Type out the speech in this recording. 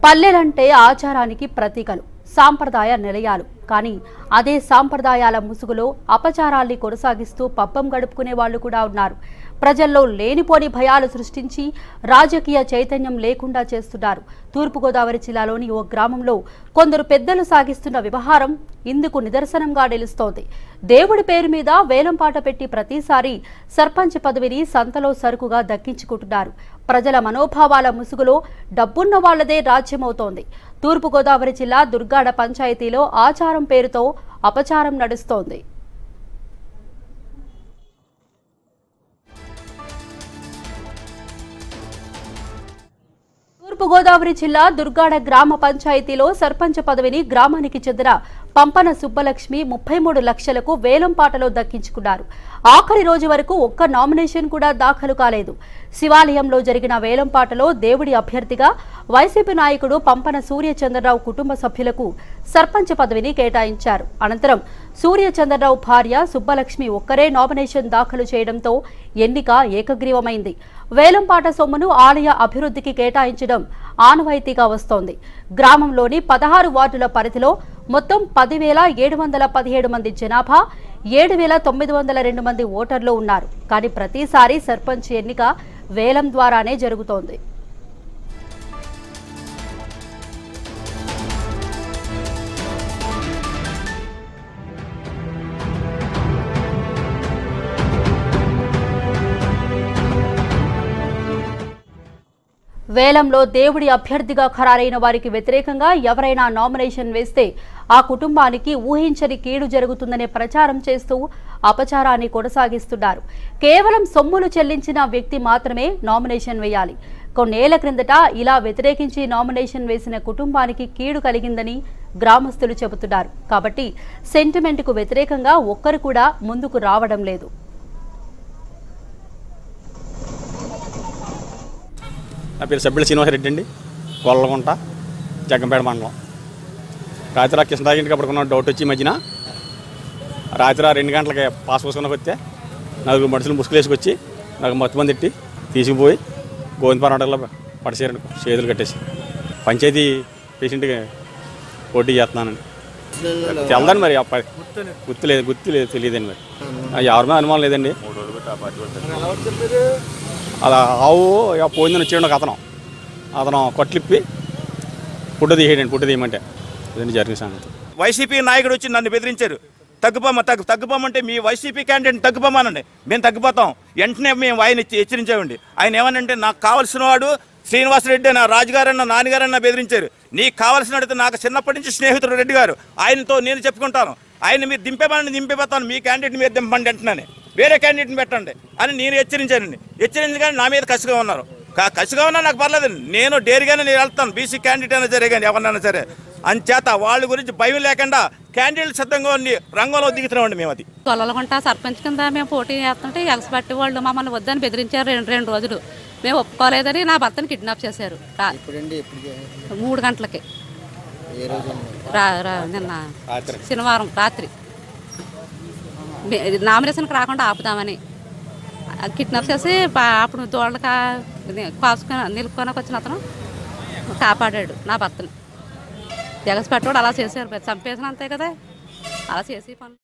పల్లెలంటే ఆచారానికి ప్రతీకలు సాంప్రదాయ నిలయాలు కానీ అదే సాంప్రదాయాల ముసుగులో అపచారాల్ని కొనసాగిస్తూ పబ్బం గడుపుకునే వాళ్ళు కూడా ఉన్నారు ప్రజల్లో లేనిపోని భయాలు సృష్టించి రాజకీయ చైతన్యం లేకుండా చేస్తున్నారు తూర్పుగోదావరి జిల్లాలోని ఓ గ్రామంలో కొందరు పెద్దలు సాగిస్తున్న వ్యవహారం ఇందుకు నిదర్శనంగా నిలుస్తోంది దేవుడి పేరు మీద వేలంపాట పెట్టి ప్రతిసారి సర్పంచ్ పదవిని సంతలో సరుకుగా దక్కించుకుంటున్నారు ప్రజల మనోభావాల ముసుగులో డబ్బున్న వాళ్లదే రాజ్యమవుతోంది తూర్పుగోదావరి జిల్లా దుర్గాడ పంచాయతీలో ఆచారం పేరుతో అపచారం నడుస్తోంది తూర్పుగోదావరి జిల్లా దుర్గాడ గ్రామ పంచాయతీలో సర్పంచ్ పదవిని గ్రామానికి చెందిన పంపన సుబ్బలక్ష్మి ముప్పై మూడు లక్షలకు వేలంపాటలో దక్కించుకున్నారు ఆఖరి రోజు వరకు ఒక్క నామినేషన్ కూడా దాఖలు కాలేదు శివాలయంలో జరిగిన వేలంపాటలో దేవుడి అభ్యర్థిగా వైసీపీ నాయకుడు పంపన సూర్యచంద్రరావు కుటుంబ సభ్యులకు సర్పంచ్ పదవిని కేటాయించారు అనంతరం సూర్యచంద్రరావు భార్య సుబ్బలక్ష్మి ఒక్కరే నామినేషన్ దాఖలు చేయడంతో ఎన్నిక ఏకగ్రీవమైంది వేలంపాట సొమ్మును ఆలయ అభివృద్ధికి కేటాయించడం ఆనవాయితీగా వస్తోంది గ్రామంలోని పదహారు వార్డుల పరిధిలో మొత్తం పదివేల ఏడు వందల పదిహేడు మంది జనాభా ఏడు వేల తొమ్మిది వందల రెండు మంది ఓటర్లు ఉన్నారు కానీ ప్రతిసారి సర్పంచ్ ఎన్నిక వేలం ద్వారానే జరుగుతోంది వేలంలో దేవుడి అభ్యర్థిగా ఖరారైన వారికి వ్యతిరేకంగా ఎవరైనా నామినేషన్ వేస్తే ఆ కుటుంబానికి ఊహించని కీడు జరుగుతుందనే ప్రచారం చేస్తూ అపచారాన్ని కొనసాగిస్తున్నారు కేవలం సొమ్ములు చెల్లించిన వ్యక్తి మాత్రమే నామినేషన్ వేయాలి కొన్నేళ్ల క్రిందట ఇలా వ్యతిరేకించి నామినేషన్ వేసిన కుటుంబానికి కీడు కలిగిందని గ్రామస్తులు చెబుతున్నారు కాబట్టి సెంటిమెంట్కు వ్యతిరేకంగా ఒక్కరు కూడా ముందుకు రావడం లేదు నా పేరు సభ్యులు శ్రీనివాసరెడ్డి అండి గొల్లగుంట జగ్గంపేట మండలం రాత్రి ఆ కృష్ణరాజు పడుకున్న డౌట్ వచ్చి ఈ మధ్యన రాత్రి ఆ రెండు గంటలకి పాస్ పోసుకున్నకి వస్తే నలుగురు మనుషులు ముసుగులేసుకొచ్చి నాకు మొత్తం మంది తిట్టి తీసుకుపోయి గోవిందపురం పడిసేరండి చేతులు కట్టేసి పంచాయతీ పేషెంట్కి పోటీ చేస్తున్నానండి తెలదండి మరి ఆ ప- గుర్తు లేదు గుర్తు లేదు తెలియదండి మరి ఆ ఎవరి మీద అనుమానం లేదండి అలా ఆవు ఇక పోయిందని వచ్చాడు ఒక అతను అతను కొట్లిప్పి పుట్టు తీసేయండి పుట్టు తీయమంటే ఇదండి జరిగిన సంగతి వైసీపీ నాయకుడు వచ్చి నన్ను బెదిరించారు తగ్గుపోమ్మ తగ్గు తగ్గుపోమంటే మీ వైసీపీ క్యాండిడేట్ తగ్గుపోమానండి మేము తగ్గిపోతాం వెంటనే మేము ఆయన హెచ్చ- హెచ్చరించామండి ఆయన ఏమనంటే నాకు కావలసిన వాడు శ్రీనివాసరెడ్డి నా రాజుగారన్న నాన్నగారన్న బెదిరించారు నీకు కావాల్సిన వాడితే నాకు చిన్నప్పటి నుంచి స్నేహితుడు రెడ్డి గారు ఆయనతో నేను చెప్పుకుంటాను ఆయన మీరు దింపేమని దింపేపోతాను మీ క్యాండిడేట్ మీరు దింపండి వెంటనే వేరే క్యాండిడేట్ని పెట్టండి అని నేను హెచ్చరించానండి హెచ్చరించగానే నా మీద కసిగా ఉన్నారు కా- కసిగా ఉన్నా నాకు పర్లేదండి నేను డేరిగానే నేను వెళ్తాను బీసీ క్యాండిడేట్ అయినా సరే కానీ ఎవరినైనా సరే అంచేత వాళ్ళ గురించి భయం లేకుండా క్యాండిడేట్ సిద్ధంగా ఉండి రంగంలో దిగుతున్నామండి మేము అది గొల్లలగుంట సర్పంచ్ కింద మేము పోటీ చేస్తుంటే ఎగసపట్టి వాళ్ళు మమ్మల్ని వద్దని బెదిరించారు రెండు రెండు రోజులు మేము ఒప్పుకోలేదని నా భర్తని కిడ్నాప్ చేశారు రా- ఇప్పుడండి ఎప్పుడు చే- మూడు గంటలకి ఏ రోజు రా రా నిన్న రాత్రి శనివారం రాత్రి మే- నామినేషన్కి రాకుండా ఆపుదామని ఆ కిడ్నాప్ చేసి పా- అప్పుడు దోళ్ళక కాసుకొని నిలుపుకొనకు వచ్చిన అతను కాపాడాడు నా భర్తని ఎగసపట్టోడు అలా చేశారు చంపేసిన అంతే కదా అలా చేసి పనులు